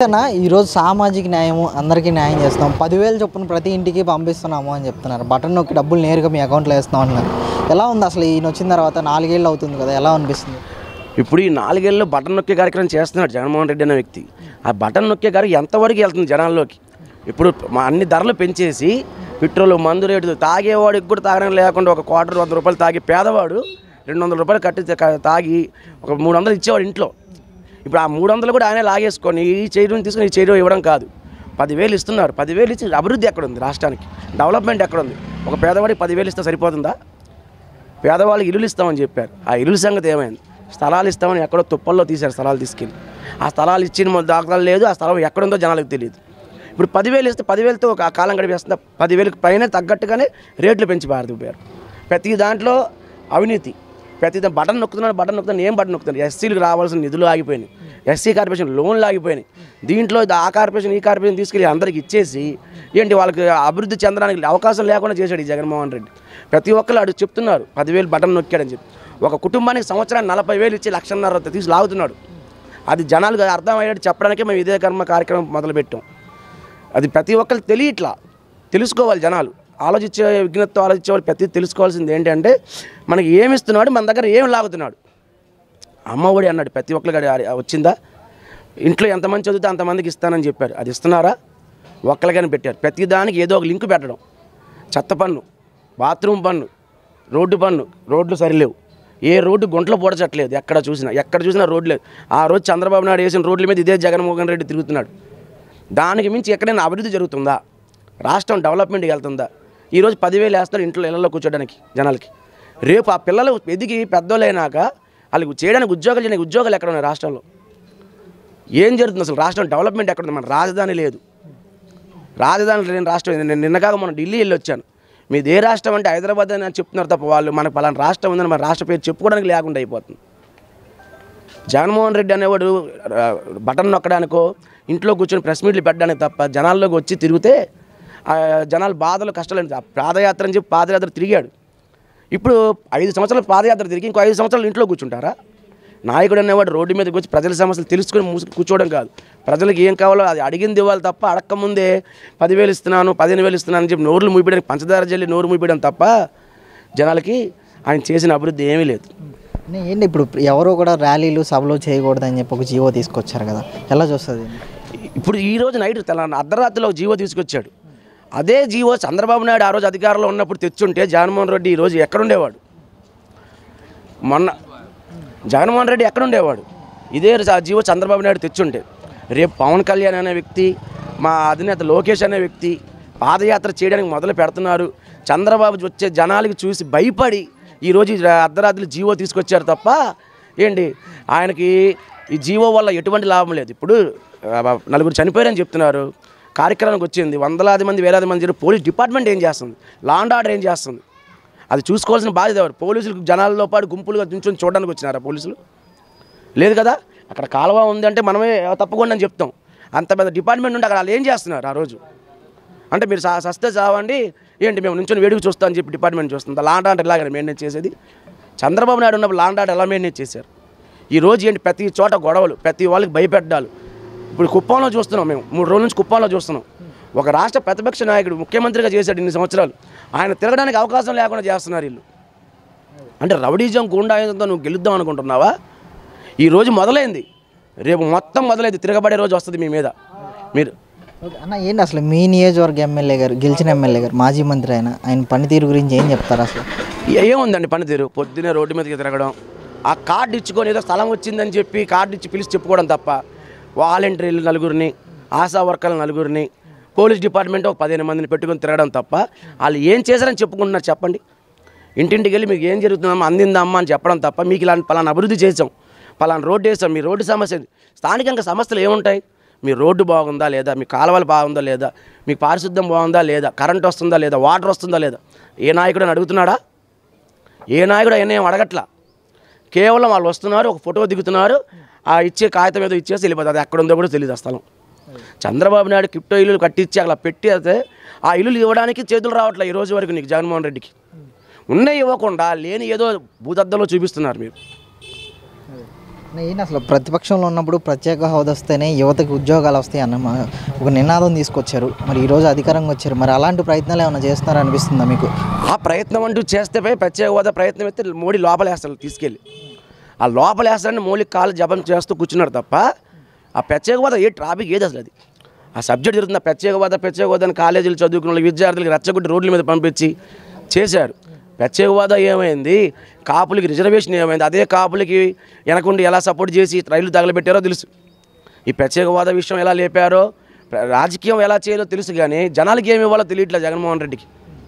అన్న ఈరోజు సామాజిక న్యాయము అందరికీ న్యాయం చేస్తాం పదివేలు చొప్పున ప్రతి ఇంటికి పంపిస్తున్నాము అని చెప్తున్నారు బటన్ నొక్కి డబ్బులు నేరుగా మీ అకౌంట్లో వేస్తాం అంటున్నారు ఎలా ఉంది అసలు ఈయన వచ్చిన తర్వాత నాలుగేళ్ళు అవుతుంది కదా ఎలా అనిపిస్తుంది ఇప్పుడు ఈ నాలుగేళ్ళు బటన్ నొక్కే కార్యక్రమం చేస్తున్నాడు జగన్మోహన్ రెడ్డి అనే వ్యక్తి ఆ బటన్ నొక్కే కార్యక్రమం ఎంతవరకు వెళ్తుంది జనాల్లోకి ఇప్పుడు మా అన్ని ధరలు పెంచేసి పెట్రోల్ మందు రేటు తాగేవాడికి కూడా తాగడం లేకుండా ఒక క్వార్టర్ వంద రూపాయలు తాగి పేదవాడు రెండు వందల రూపాయలు కట్టి తా- తాగి ఒక మూడు వందలు ఇచ్చేవాడు ఇంట్లో ఇప్పుడు ఆ మూడు వందలు కూడా ఆయన లాగేసుకొని ఈ చేయడం తీసుకొని ఈ చేయడం ఇవ్వడం కాదు పదివేలు ఇస్తున్నారు పదివేలు ఇచ్చి అభివృద్ధి ఎక్కడ ఉంది రాష్ట్రానికి డెవలప్మెంట్ ఎక్కడ ఉంది ఒక పేదవాడికి పదివేలు ఇస్తే సరిపోతుందా పేదవాళ్ళకి ఇల్లులు ఇస్తామని చెప్పారు ఆ ఇల్లు సంగతి ఏమైంది స్థలాలు ఇస్తామని ఎక్కడో తుప్పల్లో తీశారు స్థలాలు తీసుకెళ్ళి ఆ స్థలాలు ఇచ్చిన మొ- దాఖలాలు లేదు ఆ స్థలం ఎక్కడుందో జనాలకు తెలియదు ఇప్పుడు పదివేలు ఇస్తే పదివేలతో ఒక కాలం గడిపేస్తుంది పదివేలకు పైన తగ్గట్టుగానే రేట్లు పెంచి పారుతుపోయారు ప్రతి దాంట్లో అవినీతి ప్రతి దా- బటన్ నొక్కుతున్నాడు బటన్ నొక్కుతున్నాడు ఏం బటన్ నొక్కుతున్నాడు ఎస్సీలకు రావాల్సిన నిధులు ఆగిపోయినాయి ఎస్సీ కార్పొరేషన్ లోన్లు ఆగిపోయినాయి దీంట్లో ఇది ఆ కార్పొరేషన్ ఈ కార్పొరేషన్ తీసుకెళ్ళి అందరికి ఇచ్చేసి ఏంటి వాళ్ళకి అభివృద్ధి చెందడానికి అవకాశం లేకుండా చేశాడు ఈ జగన్మోహన్ రెడ్డి ప్రతి ఒక్కరు అడు చెప్తున్నారు పదివేలు బటన్ నొక్కాడని చెప్పి ఒక కుటుంబానికి సంవత్సరానికి నలభై వేలు ఇచ్చి లక్షన్నర తీసి లాగుతున్నాడు అది జనాలకు అర్థమయ్యేట్టు చెప్పడానికే మేము ఇదే కర్మ కార్యక్రమం మొదలుపెట్టాం అది ప్రతి ఒక్కరికి తెలియట్లా తెలుసుకోవాలి జనాలు ఆలోచించే విజ్ఞతతో ఆలోచించే వాళ్ళు ప్రతి తెలుసుకోవాల్సింది ఏంటంటే మనకి ఏమి ఇస్తున్నాడు మన దగ్గర ఏమి లాగుతున్నాడు అమ్మఒడి అన్నాడు ప్రతి ఒక్కరికి అది వచ్చిందా ఇంట్లో ఎంతమంది చదివితే అంతమందికి ఇస్తానని చెప్పారు అది ఇస్తున్నారా ఒక్కరికైనా పెట్టారు ప్రతి దానికి ఏదో ఒక లింక్ పెట్టడం చెత్త పన్ను బాత్రూమ్ పన్ను రోడ్డు పన్ను రోడ్లు సరిలేవు ఏ రోడ్డు గుంటలో పొడచట్లేదు ఎక్కడ చూసినా ఎక్కడ చూసినా రోడ్డు లేదు ఆ రోజు చంద్రబాబు నాయుడు వేసిన రోడ్ల మీద ఇదే జగన్మోహన్ రెడ్డి తిరుగుతున్నాడు దానికి మించి ఎక్కడైనా అభివృద్ధి జరుగుతుందా రాష్ట్రం డెవలప్మెంట్కి వెళ్తుందా ఈరోజు పదివేలు వేస్తారు ఇంట్లో ఇళ్లలో కూర్చోడానికి జనాలకి రేపు ఆ పిల్లలు ఎదిగి పెద్దోళ్ళైనాక వాళ్ళకి చేయడానికి ఉద్యోగాలు చేయడానికి ఉద్యోగాలు ఎక్కడ ఉన్నాయి రాష్ట్రంలో ఏం జరుగుతుంది అసలు రాష్ట్రం డెవలప్మెంట్ ఎక్కడ ఉంది మన రాజధాని లేదు రాజధాని లేని రాష్ట్రం ఇది. నేను నిన్నగాక మనం ఢిల్లీ వెళ్ళి వచ్చాను మీది ఏ రాష్ట్రం అంటే హైదరాబాద్ అని అని చెప్తున్నారు తప్ప వాళ్ళు మనకు పలానా రాష్ట్రం ఉందని మన రాష్ట్ర పేరు చెప్పుకోవడానికి లేకుండా అయిపోతుంది జగన్మోహన్ రెడ్డి అనేవాడు ఆ, బటన్ నొక్కడానికో ఇంట్లో కూర్చొని ప్రెస్ మీట్లు పెట్టడానికి తప్ప జనాల్లోకి వచ్చి తిరిగితే ఆ జనాలు బాధలు కష్టాలు ఆ పాదయాత్ర అని చెప్పి పాదయాత్ర తిరిగాడు ఇప్పుడు ఐదు సంవత్సరాలు పాదయాత్ర తిరిగి ఇంకో ఐదు సంవత్సరాలు ఇంట్లో కూర్చుంటారా నాయకుడు అనేవాడు రోడ్డు మీదకి వచ్చి ప్రజల సమస్యలు తెలుసుకొని మూసి కూర్చోవడం కాదు ప్రజలకు ఏం కావాలో అది అడిగింది ఇవ్వాలి తప్ప అడక్కముందే పదివేలు ఇస్తున్నాను పదిహేను వేలు ఇస్తున్నాను అని చెప్పి నోర్లు మూయడానికి పంచదార జల్లి నోరు మూయడం తప్ప జనాలకి ఆయన చేసిన అభివృద్ధి ఏమీ లేదు అన్న, ఏంటి ఇప్పుడు ఎవరు కూడా ర్యాలీలు సభలు చేయకూడదని చెప్పి ఒక జీవో తీసుకొచ్చారు కదా ఎలా చూస్తుంది ఇప్పుడు ఈ రోజు నైట్ తెలంగాణ అర్ధరాత్రిలో ఒక జీవో తీసుకొచ్చాడు అదే జీవో చంద్రబాబు నాయుడు ఆ రోజు అధికారంలో ఉన్నప్పుడు తెచ్చుంటే జగన్మోహన్ రెడ్డి ఈ రోజు ఎక్కడుండేవాడు మొన్న జగన్మోహన్ రెడ్డి ఎక్కడుండేవాడు ఇదే ఆ జీవో చంద్రబాబు నాయుడు తెచ్చుంటే రేపు పవన్ కళ్యాణ్ అనే వ్యక్తి మా అధినేత లోకేష్ అనే వ్యక్తి పాదయాత్ర చేయడానికి మొదలు పెడుతున్నారు చంద్రబాబు వచ్చే జనాలకి చూసి భయపడి ఈరోజు ఈ అర్ధరాత్రి జీవో తీసుకొచ్చారు తప్ప ఏంటి ఆయనకి ఈ జీవో వల్ల ఎటువంటి లాభం లేదు ఇప్పుడు ఆ, నలుగురు చనిపోయారని చెప్తున్నారు కార్యక్రమానికి వచ్చింది వందలాది మంది వేలాది మంది చేరి పోలీస్ డిపార్ట్మెంట్ ఏం చేస్తుంది లా అండ్ ఆర్డర్ ఏం చేస్తుంది అది చూసుకోవాల్సిన బాధ్యత ఎవరు పోలీసులు జనాలతో పాటు గుంపులుగా దించుని చూడడానికి వచ్చినారా పోలీసులు లేదు కదా అక్కడ కాలువ ఉంది అంటే మనమే తప్పకుండా అని చెప్తాం అంత పెద్ద డిపార్ట్మెంట్ ఉంటే అక్కడ వాళ్ళు ఏం చేస్తున్నారు ఆ రోజు అంటే మీరు స- సస్తే చావండి ఏంటి మేము నుంచొని వేడుకు చూస్తాం అని చెప్పి డిపార్ట్మెంట్ చూస్తుంది లాండ్ ఆర్డర్ ఎలాగ మెయింటైన్ చేసేది చంద్రబాబు నాయుడు ఉన్నప్పుడు లాండ్ ఆర్డర్ ఎలా మెయింటైన్ చేశారు ఈ రోజు ఏంటి ప్రతి చోట గొడవలు ప్రతి వాళ్ళకి భయపెట్టాలి ఇప్పుడు కుప్పంలో చూస్తున్నాం మేము మూడు రోజుల నుంచి కుప్పంలో చూస్తున్నాం ఒక రాష్ట్ర ప్రతిపక్ష నాయకుడు ముఖ్యమంత్రిగా చేశాడు ఇన్ని సంవత్సరాలు ఆయన తిరగడానికి అవకాశం లేకుండా చేస్తున్నారు వీళ్ళు అంటే రౌడీజం గుండాయుధంతో నువ్వు గెలుద్దాం అనుకుంటున్నావా ఈ రోజు మొదలైంది రేపు మొత్తం మొదలైంది తిరగబడే రోజు వస్తుంది మీ మీద మీరు ఓకే అన్న ఏంటి అసలు మీ నియోజకవర్గ ఎమ్మెల్యే గారు గెలిచిన ఎమ్మెల్యే గారు మాజీ మంత్రి ఆయన ఆయన పనితీరు గురించి ఏం చెప్తారు అసలు ఏ- ఏముందండి పనితీరు పొద్దున్నే రోడ్డు మీదకి తిరగడం ఆ కార్డు ఇచ్చుకొని ఏదో స్థలం వచ్చిందని చెప్పి కార్డు ఇచ్చి పిలిచి చెప్పుకోవడం తప్ప వాలంటీర్లు నలుగురిని ఆశా వర్కర్లు నలుగురిని పోలీస్ డిపార్ట్మెంట్ ఒక పదిహేను మందిని పెట్టుకొని తిరగడం తప్ప వాళ్ళు ఏం చేశారని చెప్పుకుంటున్నారు చెప్పండి ఇంటింటికి వెళ్ళి మీకు ఏం జరుగుతుందమ్మా అందిందమ్మా అని చెప్పడం తప్ప మీకు ఇలాంటి పలానా అభివృద్ధి చేసాం పలానా రోడ్డు వేసాం మీ రోడ్డు సమస్య ఇది. స్థానికంగా సమస్యలు ఏముంటాయి మీ రోడ్డు బాగుందా లేదా మీ కాలువలు బాగుందా లేదా మీకు పారిశుద్ధ్యం బాగుందా లేదా కరెంట్ వస్తుందా లేదా వాటర్ వస్తుందా లేదా ఏ నాయకుడు అని అడుగుతున్నాడా ఏ నాయకుడు అయినా ఏం అడగట్లా కేవలం వాళ్ళు వస్తున్నారు ఒక ఫోటో దిగుతున్నారు ఆ ఇచ్చే కాగితం ఏదో ఇచ్చేసి వెళ్ళిపోతుంది అది ఎక్కడ ఉందో కూడా తెలియదు ఆ స్థలం చంద్రబాబు నాయుడు క్రిప్టో ఇల్లులు కట్టించి అలా పెట్టి అయితే ఆ ఇల్లులు ఇవ్వడానికి చేతులు రావట్లే ఈ రోజు వరకు నీకు జగన్మోహన్ రెడ్డికి ఉన్నాయి ఇవ్వకుండా లేని ఏదో భూతద్దంలో చూపిస్తున్నారు మీరు నేను అసలు ప్రతిపక్షంలో ఉన్నప్పుడు ప్రత్యేక హోదా వస్తేనే యువతకి ఉద్యోగాలు వస్తాయి అన్న మా- ఒక నినాదం తీసుకొచ్చారు మరి ఈరోజు అధికారంగా వచ్చారు మరి అలాంటి ప్రయత్నాలు ఏమైనా చేస్తున్నారా అనిపిస్తుందా మీకు ఆ ప్రయత్నం అంటూ చేస్తే పోయి ప్రత్యేక హోదా ప్రయత్నం అయితే మోడీ లోపలేస్తాడు తీసుకెళ్ళి ఆ లోపలేస్తాడని మౌలిక కాలు జపం చేస్తూ కూర్చున్నాడు తప్ప ఆ ప్రత్యేక హోదా ఏ ట్రాఫిక్ ఏది అసలు అది ఆ సబ్జెక్ట్ జరుగుతుంది ఆ ప్రత్యేక హోదా ప్రత్యేక హోదా అని కాలేజీలు చదువుకున్న వాళ్ళ విద్యార్థులకి రెచ్చగొట్టి రోడ్ల మీద పంపించి చేశారు ప్రత్యేక హోదా ఏమైంది కాపులకి రిజర్వేషన్ ఏమైంది అదే కాపులకి వెనకుండి ఎలా సపోర్ట్ చేసి రైలు తగలబెట్టారో తెలుసు ఈ ప్రత్యేక హోదా విషయం ఎలా లేపారో ప్ర- రాజకీయం ఎలా చేయాలో తెలుసు కానీ జనాలకి ఏమి ఇవ్వాలో తెలియట్లేదు జగన్మోహన్ రెడ్డికి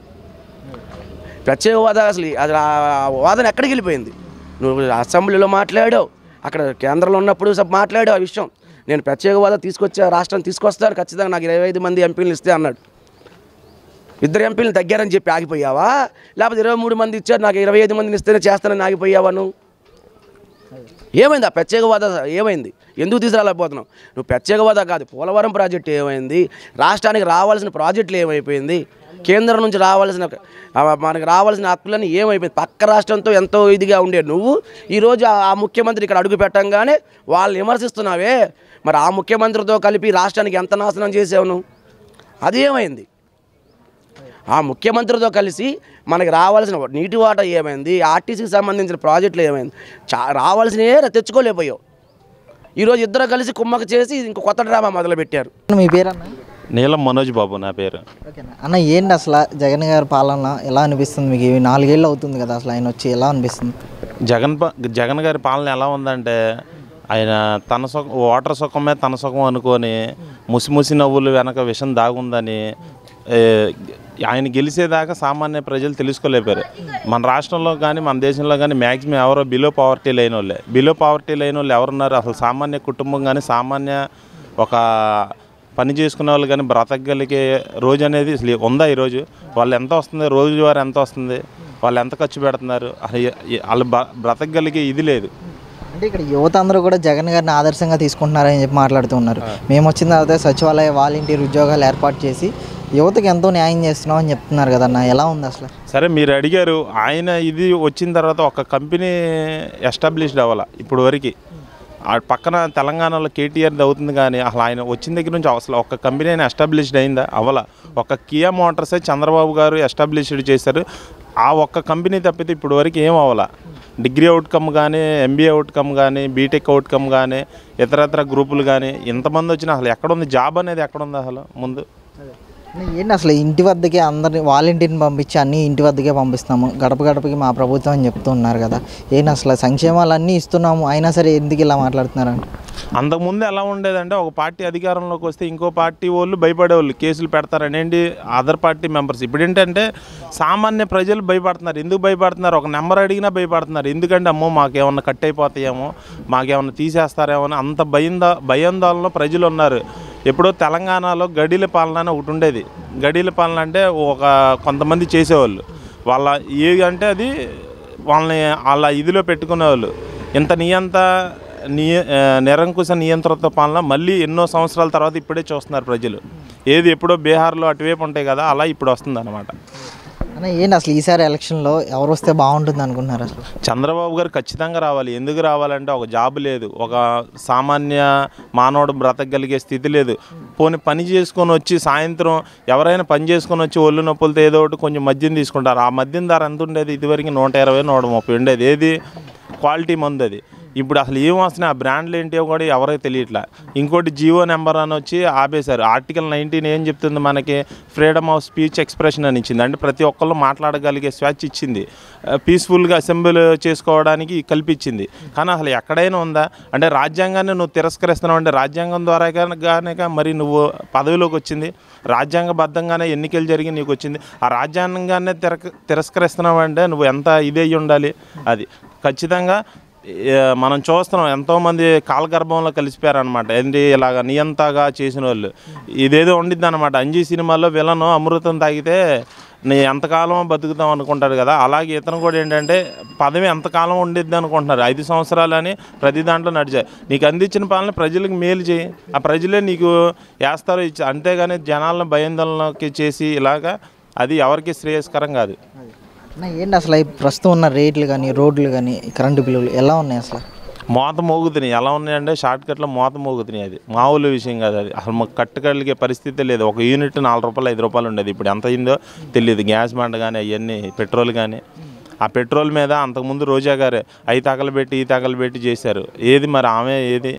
ప్రత్యేక హోదా అసలు అది ఆ వాదన ఎక్కడికి వెళ్ళిపోయింది నువ్వు అసెంబ్లీలో మాట్లాడావు అక్కడ కేంద్రంలో ఉన్నప్పుడు సబ్ మాట్లాడావు ఆ విషయం నేను ప్రత్యేక హోదా తీసుకొచ్చా రాష్ట్రం తీసుకొస్తారు ఖచ్చితంగా నాకు ఇరవై ఐదు మంది ఎంపీలు ఇస్తే అన్నాడు ఇద్దరు ఎంపీలు తగ్గారని చెప్పి ఆగిపోయావా లేకపోతే ఇరవై మూడు మంది ఇచ్చారు నాకు ఇరవై ఐదు మందిని ఇస్తేనే చేస్తానని ఆగిపోయావా నువ్వు ఏమైంది ఆ ప్రత్యేక హోదా ఏమైంది ఎందుకు తీసుకురాలేకపోతున్నావు నువ్వు ప్రత్యేక హోదా కాదు పోలవరం ప్రాజెక్టు ఏమైంది రాష్ట్రానికి రావాల్సిన ప్రాజెక్టులు ఏమైపోయింది కేంద్రం నుంచి రావాల్సిన ఆ మనకి రావాల్సిన హక్కులన్నీ ఏమైపోయింది పక్క రాష్ట్రంతో ఎంతో ఇదిగా ఉండే నువ్వు ఈరోజు ఆ ఆ ముఖ్యమంత్రి ఇక్కడ అడుగు పెట్టంగానే వాళ్ళని విమర్శిస్తున్నావే మరి ఆ ముఖ్యమంత్రితో కలిపి రాష్ట్రానికి ఎంత నాశనం చేసావు నువ్వు అది ఏమైంది ఆ ముఖ్యమంత్రితో కలిసి మనకి రావాల్సిన నీటి వాటర్ ఏమైంది ఆర్టీసీకి సంబంధించిన ప్రాజెక్టులు ఏమైంది చా రావాల్సినవే తెచ్చుకోలేకపోయావు ఈరోజు ఇద్దరు కలిసి కుమ్మక చేసి ఇంకో కొత్త డ్రామా మొదలుపెట్టారు మీ పేరన్నా నీలం మనోజ్ బాబు నా పేరు ఓకేనా అన్న ఏంటి అసలు జగన్ గారి పాలన ఎలా అనిపిస్తుంది మీకు ఇవి నాలుగేళ్ళు అవుతుంది కదా అసలు ఆయన వచ్చి ఎలా అనిపిస్తుంది జగన్ ప- జగన్ గారి పాలన ఎలా ఉందంటే ఆయన తన సుఖం ఓటర్ సుఖమే తన సుఖం అనుకొని ముసి ముసి నవ్వులు వెనక విషం దాగుందని ఏ, ఆయన గెలిచేదాకా సామాన్య ప్రజలు తెలుసుకోలేపారు మన రాష్ట్రంలో కానీ మన దేశంలో కానీ మ్యాక్సిమం ఎవరో బిలో పావర్టీ లేని వాళ్ళే బిలో పావర్టీ లేని వాళ్ళు ఎవరున్నారు అసలు సామాన్య కుటుంబం కానీ సామాన్య ఒక పని చేసుకునే వాళ్ళు కానీ బ్రతకగలిగే రోజు అనేది అసలు ఉందా ఈరోజు వాళ్ళు ఎంత వస్తుంది రోజువారీ ఎంత వస్తుంది వాళ్ళు ఎంత ఖర్చు పెడుతున్నారు అసలు ఏ- ఏ- వాళ్ళు బ- బ్రతకగలిగే ఇది లేదు అంటే ఇక్కడ యువత అందరూ కూడా జగన్ గారిని ఆదర్శంగా తీసుకుంటున్నారని చెప్పి మాట్లాడుతూ ఉన్నారు మేము వచ్చిన తర్వాత సచివాలయ వాలంటీర్ ఉద్యోగాలు ఏర్పాటు చేసి యువతకి ఎంతో న్యాయం చేస్తున్నాం అని చెప్తున్నారు కదన్న ఎలా ఉంది అసలు సరే మీరు అడిగారు ఆయన ఇది వచ్చిన తర్వాత ఒక కంపెనీ ఎస్టాబ్లిష్డ్ అవ్వాల ఇప్పుడు వరకు ఆ పక్కన తెలంగాణలో కేటీఆర్ అవుతుంది కానీ అసలు ఆయన వచ్చిన దగ్గర నుంచి అసలు ఒక కంపెనీ అయినా ఎస్టాబ్లిష్డ్ అయిందా అవ్వాల ఒక కియా మోటార్సే చంద్రబాబు గారు ఎస్టాబ్లిష్డ్ చేశారు ఆ ఒక్క కంపెనీ తప్పితే ఇప్పుడు వరకు ఏం అవ్వాల డిగ్రీ అవుట్కమ్ కానీ ఎంబీఏ అవుట్కమ్ కానీ బీటెక్ అవుట్కమ్ కానీ ఇతరత్ర గ్రూపులు కానీ ఇంతమంది వచ్చినా అసలు ఎక్కడుంది జాబ్ అనేది ఎక్కడుంది అసలు ముందు ఏంటి అసలు ఇంటి వద్దకే అందరిని వాలంటీర్ని పంపించి అన్నీ ఇంటి వద్దకే పంపిస్తాము గడప గడపకి మా ప్రభుత్వం అని చెప్తూ ఉన్నారు కదా ఏంటి అసలు సంక్షేమాలు అన్నీ ఇస్తున్నాము అయినా సరే ఎందుకు ఇలా మాట్లాడుతున్నారంట అంతకుముందు ఎలా ఉండేదంటే ఒక పార్టీ అధికారంలోకి వస్తే ఇంకో పార్టీ వాళ్ళు భయపడేవాళ్ళు కేసులు పెడతారని ఏంటి అదర్ పార్టీ మెంబర్స్ ఇప్పుడు ఏంటంటే సామాన్య ప్రజలు భయపడుతున్నారు ఎందుకు భయపడుతున్నారు ఒక నెంబర్ అడిగినా భయపడుతున్నారు ఎందుకంటే అమ్మో మాకేమన్నా కట్ అయిపోతాయేమో మాకేమన్నా తీసేస్తారేమో అని అంత భయందా భయాందోళనలో ప్రజలు ఉన్నారు ఎప్పుడో తెలంగాణలో గడిల పాలన అని ఒకటి ఉండేది గడిల పాలన అంటే ఒక కొంతమంది చేసేవాళ్ళు వాళ్ళ ఏ అంటే అది వాళ్ళని వాళ్ళ ఇదిలో పెట్టుకునేవాళ్ళు ఇంత నియంత నియ ఆ, నిరంకుశ నియంత్రణతో పాలన మళ్ళీ ఎన్నో సంవత్సరాల తర్వాత ఇప్పుడే చూస్తున్నారు ప్రజలు ఏది ఎప్పుడో బీహార్లో అటువైపు ఉంటాయి కదా అలా ఇప్పుడు వస్తుంది అనమాట అన్న ఏంటి అసలు ఈసారి ఎలక్షన్లో ఎవరు వస్తే బాగుంటుంది అనుకుంటున్నారు అసలు చంద్రబాబు గారు ఖచ్చితంగా రావాలి ఎందుకు రావాలంటే ఒక జాబ్ లేదు ఒక సామాన్య మానవుడు బ్రతకగలిగే స్థితి లేదు పోనీ పని చేసుకొని వచ్చి సాయంత్రం ఎవరైనా పని చేసుకొని వచ్చి ఒళ్ళు నొప్పులతో ఏదో ఒకటి కొంచెం మద్యం తీసుకుంటారు ఆ మద్యం ధర ఎంత ఉండేది ఇదివరకు నూట ఇరవై నూట ముప్పై ఉండేది ఏది క్వాలిటీ మందు అది ఇప్పుడు అసలు ఏం వస్తున్నాయి ఆ బ్రాండ్లు ఏంటో కూడా ఎవరికి తెలియట్లే ఇంకోటి జియో నెంబర్ అని వచ్చి ఆపేశారు ఆర్టికల్ నైన్టీన్ ఏం చెప్తుంది మనకి ఫ్రీడమ్ ఆఫ్ స్పీచ్ ఎక్స్ప్రెషన్ అని ఇచ్చింది అంటే ప్రతి ఒక్కళ్ళు మాట్లాడగలిగే స్వేచ్ఛ ఇచ్చింది పీస్ఫుల్గా అసెంబ్లీ చేసుకోవడానికి కల్పించింది కానీ అసలు ఎక్కడైనా ఉందా అంటే రాజ్యాంగాన్ని నువ్వు తిరస్కరిస్తున్నావు అంటే రాజ్యాంగం ద్వారా గానే మరి నువ్వు పదవిలోకి వచ్చింది రాజ్యాంగబద్ధంగానే ఎన్నికలు జరిగి నీకు వచ్చింది ఆ రాజ్యాంగాన్నే తిరక తిరస్కరిస్తున్నావు అంటే నువ్వు ఎంత ఇదే ఉండాలి అది ఖచ్చితంగా ఏ, మనం చూస్తున్నాం ఎంతోమంది కాలగర్భంలో కలిసిపోయారనమాట ఏంటి ఇలాగ నియంతగా చేసిన వాళ్ళు ఇదేదో ఉండిద్ది అనమాట అంజీ సినిమాలో విలను అమృతం తాగితే నీ ఎంతకాలం బతుకుతాం అనుకుంటాడు కదా అలాగే ఇతను కూడా ఏంటంటే పదవి ఎంతకాలం ఉండిద్ది అనుకుంటున్నారు ఐదు సంవత్సరాలు అని ప్రతి దాంట్లో నడిచాయి నీకు అందించిన పాలన ప్రజలకు మేలు చేయి ఆ ప్రజలే నీకు వేస్తారో ఇచ్చి అంతేగాని జనాలను భయాందోళనకి చేసి ఇలాగా అది ఎవరికి శ్రేయస్కరం కాదు అన్న ఏంటి అసలు ఈ ప్రస్తుతం ఉన్న రేట్లు కానీ రోడ్లు కానీ కరెంటు బిల్లులు ఎలా ఉన్నాయి అసలు మోత మోగుతున్నాయి ఎలా ఉన్నాయంటే షార్ట్ కట్లో మోత మోగుతున్నాయి అది మామూలు విషయం కాదు అది అసలు మాకు కట్టుకలిగే పరిస్థితి లేదు ఒక యూనిట్ నాలుగు రూపాయలు ఐదు రూపాయలు ఉండేది ఇప్పుడు ఎంత అయిందో తెలియదు గ్యాస్ బండ కానీ అవన్నీ పెట్రోల్ కానీ ఆ పెట్రోల్ మీద అంతకుముందు రోజా గారే అవి తగలబెట్టి ఈ తగలబెట్టి చేశారు ఏది మరి ఆమె ఏది